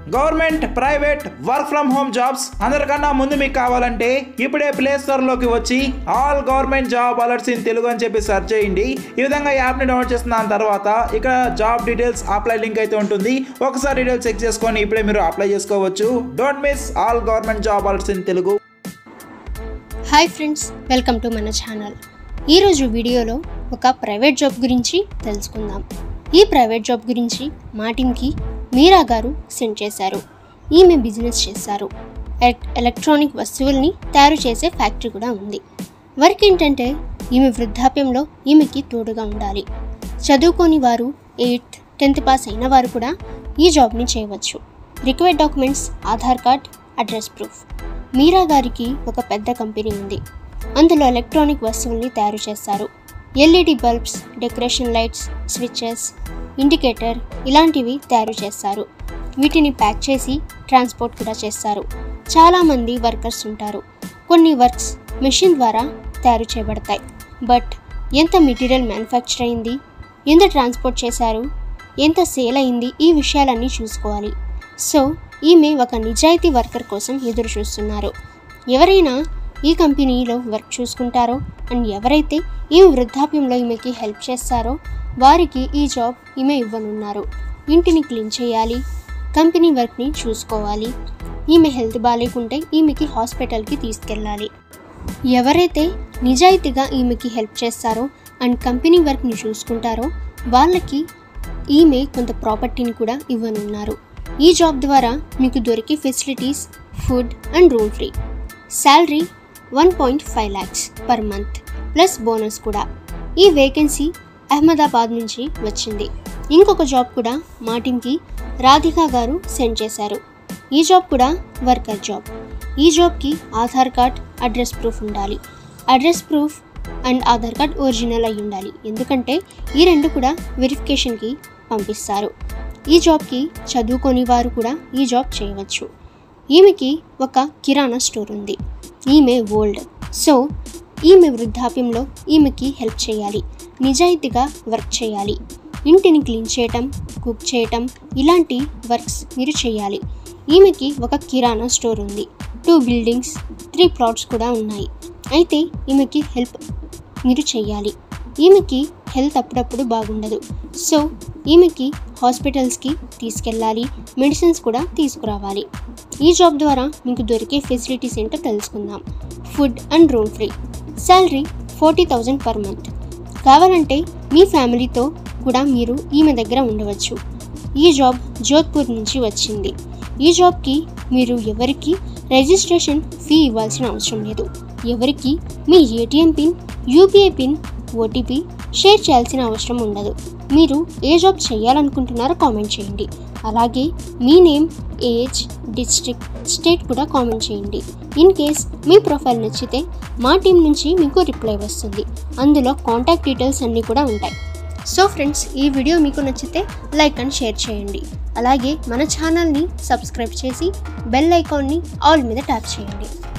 government private work from home jobs అందరికన్నా ముందు మీకు కావాలంటే ఇప్పుడే ప్లే స్టోర్లోకి వచ్చి all government job alerts in Telugu అని చెప్పి సెర్చ్ చేయండి ఈ విధంగా యాప్ని డౌన్లోడ్ చేసిన తర్వాత ఇక్కడ జాబ్ డీటెయిల్స్ అప్లై లింక్ అయితే ఉంటుంది ఒకసారి డీటెయిల్స్ చెక్ చేసుకొని ఇప్పుడే మీరు అప్లై చేసుకోవచ్చు don't miss all government job alerts in Telugu hi friends welcome to మన ఛానల్ ఈరోజు వీడియోలో ఒక ప్రైవేట్ జాబ్ గురించి తెలుసుకుందాం ఈ ప్రైవేట్ జాబ్ గురించి మా టీంకి మీరా గారు సెండ్ చేశారు ఈమె బిజినెస్ చేశారు ఎలక్- ఎలక్ట్రానిక్ వస్తువుల్ని తయారు చేసే ఫ్యాక్టరీ కూడా ఉంది వర్క్ ఏంటంటే ఈమె వృద్ధాప్యంలో ఈమెకి తోడుగా ఉండాలి చదువుకోని వారు ఎయిత్ టెన్త్ పాస్ అయిన వారు కూడా ఈ జాబ్ని చేయవచ్చు required documents Aadhaar card address proof Meera గారికి ఒక పెద్ద కంపెనీ ఉంది అందులో ఎలక్ట్రానిక్ వస్తువుల్ని తయారు చేస్తారు LED bulbs decoration lights switches indicator ఇలాంటివి తయారు చేస్తారు వీటిని ప్యాక్ చేసి ట్రాన్స్పోర్ట్ కూడా చేస్తారు చాలామంది వర్కర్స్ ఉంటారు కొన్ని వర్క్స్ మెషిన్ ద్వారా తయారు చేయబడతాయి బట్ ఎంత మెటీరియల్ మ్యానుఫ్యాక్చర్ అయింది ఎంత ట్రాన్స్పోర్ట్ చేశారు ఎంత సేల్ అయింది ఈ విషయాలన్నీ చూసుకోవాలి సో ఈమె ఒక నిజాయితీ వర్కర్ కోసం ఎదురు చూస్తున్నారు ఎవరైనా ఈ కంపెనీలో వర్క్ చూసుకుంటారో అండ్ ఎవరైతే ఈమె వృద్ధాప్యంలో ఈమెకి హెల్ప్ చేస్తారో వారికి ఈ జాబ్ ఈమె ఇవ్వనున్నారు ఇంటిని క్లీన్ చేయాలి కంపెనీ వర్క్ని చూసుకోవాలి ఈమె హెల్త్ బాగాలేకుంటే ఈమెకి హాస్పిటల్కి తీసుకెళ్ళాలి ఎవరైతే నిజాయితీగా ఈమెకి హెల్ప్ చేస్తారో అండ్ కంపెనీ వర్క్ని చూసుకుంటారో వాళ్ళకి ఈమె కొంత ప్రాపర్టీని కూడా ఇవ్వనున్నారు ఈ జాబ్ ద్వారా మీకు దొరికే facilities food and room free salary one point five lakhs per month plus bonus కూడా ఈ వేకెన్సీ అహ్మదాబాద్ నుంచి వచ్చింది ఇంకొక జాబ్ కూడా మా టీంకి రాధిక గారు సెండ్ చేశారు ఈ జాబ్ కూడా వర్కర్ జాబ్ ఈ జాబ్కి ఆధార్ కార్డ్ అడ్రస్ ప్రూఫ్ ఉండాలి address proof and Aadhaar card original అయి ఉండాలి ఎందుకంటే ఈ రెండు కూడా వెరిఫికేషన్కి పంపిస్తారు ఈ జాబ్కి చదువుకొని వారు కూడా ఈ జాబ్ చేయవచ్చు ఈమెకి ఒక కిరాణా స్టోర్ ఉంది ఈమె ఓల్డ్ సో ఈమె వృద్ధాప్యంలో ఈమెకి హెల్ప్ చేయాలి నిజాయితీగా వర్క్ చేయాలి ఇంటిని క్లీన్ చేయటం కుక్ చేయటం ఇలాంటి వర్క్స్ మీరు చేయాలి ఈమెకి ఒక కిరాణా స్టోర్ ఉంది టూ బిల్డింగ్స్ త్రీ ప్లాట్స్ కూడా ఉన్నాయి అయితే ఈమెకి హెల్ప్ మీరు చేయాలి ఈమెకి హెల్త్ అప్పుడప్పుడు బాగుండదు సో ఈమెకి హాస్పిటల్స్కి తీసుకెళ్ళాలి మెడిసిన్స్ కూడా తీసుకురావాలి ఈ జాబ్ ద్వారా మీకు దొరికే ఫెసిలిటీస్ ఏంటో తెలుసుకుందాం food and room free salary forty thousand per month కావాలంటే మీ ఫ్యామిలీతో కూడా మీరు ఈమె దగ్గర ఉండవచ్చు ఈ జాబ్ జోధ్పూర్ నుంచి వచ్చింది ఈ జాబ్కి మీరు ఎవరికి రిజిస్ట్రేషన్ ఫీ ఇవ్వాల్సిన అవసరం లేదు ఎవరికి మీ ATM pin UPI pin OTP share చేయాల్సిన అవసరం ఉండదు మీరు ఏ జాబ్ చేయాలనుకుంటున్నారో కామెంట్ చేయండి అలాగే మీ నేమ్ ఏజ్ డిస్ట్రిక్ట్ స్టేట్ కూడా కామెంట్ చేయండి ఇన్ కేస్ మీ ప్రొఫైల్ నచ్చితే మా టీం నుంచి మీకు రిప్లై వస్తుంది అందులో కాంటాక్ట్ డీటెయిల్స్ అన్నీ కూడా ఉంటాయి సో ఫ్రెండ్స్ ఈ వీడియో మీకు నచ్చితే లైక్ అండ్ షేర్ చేయండి అలాగే మన ఛానల్ని సబ్స్క్రైబ్ చేసి బెల్ ఐకాన్ని ఆల్ మీద ట్యాప్ చేయండి